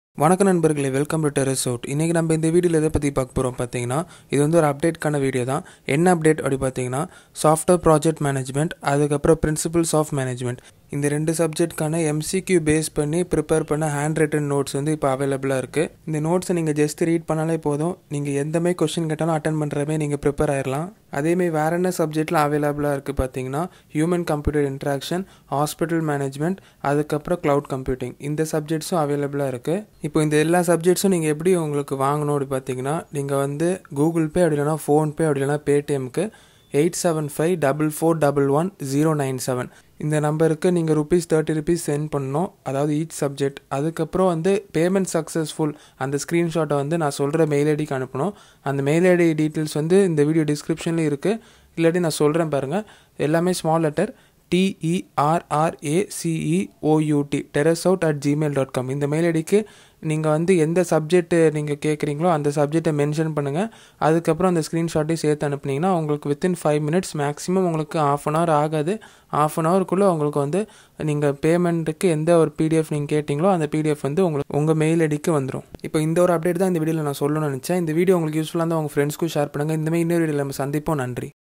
வணக்கம் நண்பர்களே welcome to terrace out இன்றைக்கி நம்ம இந்த வீடியோவில் எதை பற்றி பார்க்க போகிறோம் பார்த்தீங்கன்னா இது வந்து ஒரு அப்டேட்கான வீடியோ தான் என்ன அப்டேட் அப்படி பார்த்தீங்கன்னா சாஃப்ட்வேர் ப்ராஜெக்ட் மேனேஜ்மெண்ட் அதுக்கப்புறம் பிரின்சிபல்ஸ் ஆஃப் மேனேஜ்மெண்ட் இந்த ரெண்டு சப்ஜெக்ட்கான எம்சிக்யூ பேஸ் பண்ணி ப்ரிப்பேர் பண்ண ஹேண்ட் ரிட்டன் நோட்ஸ் வந்து இப்போ அவைலபிளாக இருக்குது இந்த நோட்ஸை நீங்கள் ஜஸ்ட் ரீட் பண்ணாலே போதும் நீங்கள் எந்த மாதிரி கொஷின் கேட்டாலும் அட்டன் பண்ணுறமே நீங்கள் ப்ரிப்பேர் ஆயிடலாம் அதேமாரி வேறு என்ன சப்ஜெக்டில் அவைலபிளாக இருக்குது பார்த்தீங்கன்னா human computer interaction hospital management அதுக்கப்புறம் க்ளவுட் கம்ப்யூட்டிங் இந்த சப்ஜெக்ட்ஸும் அவைலபிளாக இருக்குது இப்போ இந்த எல்லா சப்ஜெக்ட்ஸும் நீங்கள் எப்படி உங்களுக்கு வாங்கணும் அப்படி பார்த்தீங்கன்னா நீங்கள் வந்து கூகுள் பே அப்படி இல்லைனா ஃபோன்பே அப்படி இல்லைனா பேடிஎம்க்கு eight seven five double four double one zero nine seven இந்த நம்பருக்கு நீங்கள் ருபீஸ் தேர்ட்டி ருபீஸ் சென்ட் பண்ணணும் அதாவது ஈச் சப்ஜெக்ட் அதுக்கப்புறம் வந்து பேமெண்ட் சக்ஸஸ்ஃபுல் அந்த ஸ்க்ரீன்ஷாட்டை வந்து நான் சொல்கிற மெயில் ஐடிக்கு அனுப்பணும் அந்த மெயில் ஐடி டீட்டெயில்ஸ் வந்து இந்த வீடியோ டிஸ்கிரிப்ஷன்லேயும் இருக்குது இல்லாட்டி நான் சொல்கிறேன் பாருங்கள் எல்லாமே small letter டிஇஆர்ஆர்ஏசிஇஓயூடி terrace out at Gmail dot com இந்த மெயில் ஐடிக்கு நீங்கள் வந்து எந்த சப்ஜெக்ட் நீங்கள் கேட்குறீங்களோ அந்த சப்ஜெக்டை மென்ஷன் பண்ணுங்கள் அதுக்கப்புறம் அந்த ஸ்க்ரீன்ஷாட்டையும் சேர்த்து அனுப்புனீங்கன்னா உங்களுக்கு வித்தின் ஃபைவ் மினிட்ஸ் மேக்ஸிமம் உங்களுக்கு ஆஃப் அன் ஹவர் ஆகாது ஆஃப் அன் ஹவருக்குள்ளே உங்களுக்கு வந்து நீங்கள் பேமெண்ட்டுக்கு எந்த ஒரு பிடிஎஃப் நீங்கள் கேட்டிங்களோ அந்த பிடிஎஃப் வந்து உங்களுக்கு உங்கள் மெயில் ஐடிக்கு வந்துடும் இப்போ இந்த ஒரு அப்டேட் தான் இந்த வீடியோவில் நான் சொல்லணும்னு நினச்சேன் இந்த வீடியோ உங்களுக்கு யூஸ்ஃபுல்லாக இருந்தால் உங்கள் ஃப்ரெண்ட்ஸ்க்கும் ஷேர் பண்ணுங்கள் இந்த மாதிரி இன்னொரு வீடியோவில் நம்ம சந்திப்போம் நன்றி